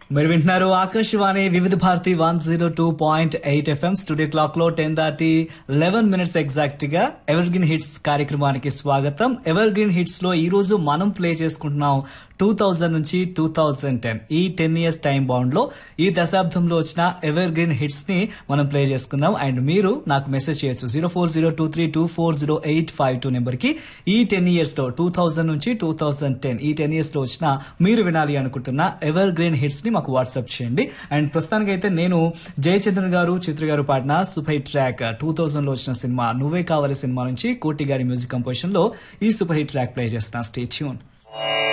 మీరు వింటున్నారు Akashvani Vividh Bharati one zero two point eight FM studio clock లో టెన్ దాటి లెవెన్ మినిట్స్ ఎగ్జాక్ట్ గా ఎవర్ గ్రీన్ హిట్స్ కార్యక్రమానికి స్వాగతం ఎవర్ గ్రీన్ హిట్స్ లో ఈ రోజు మనం ప్లే చేసుకుంటున్నాం టూ థౌజండ్ నుంచి టూ థౌజండ్ టెన్ ఈ టెన్ ఇయర్స్ టైం బౌండ్ లో ఈ దశాబ్దంలో వచ్చిన ఎవర్ గ్రీన్ హిట్స్ ని మనం ప్లే చేసుకుందాం అండ్ మీరు నాకు మెసేజ్ చేయొచ్చు zero four zero two three two four zero eight five two number కి ఈ టెన్ ఇయర్స్ లో టూ థౌజండ్ నుంచి టూ థౌజండ్ టెన్ ఈ టెన్ ఇయర్స్ లో వచ్చిన మీరు వినాలి అనుకుంటున్న ఎవర్ గ్రీన్ హిట్స్ ని మాకు వాట్సాప్ చేయండి అండ్ ప్రస్తుతానికి అయితే నేను జయచంద్రన్ గారు చిత్ర గారు పాడిన super hit track two thousand లో వచ్చిన సినిమా నువ్వే కావాలి సినిమా నుంచి కోటి గారి మ్యూజిక్ కంపోజిషన్ లో ఈ సూపర్ హిట్ ట్రాక్ ప్లే చేస్తున్నా స్టే ట్యూన్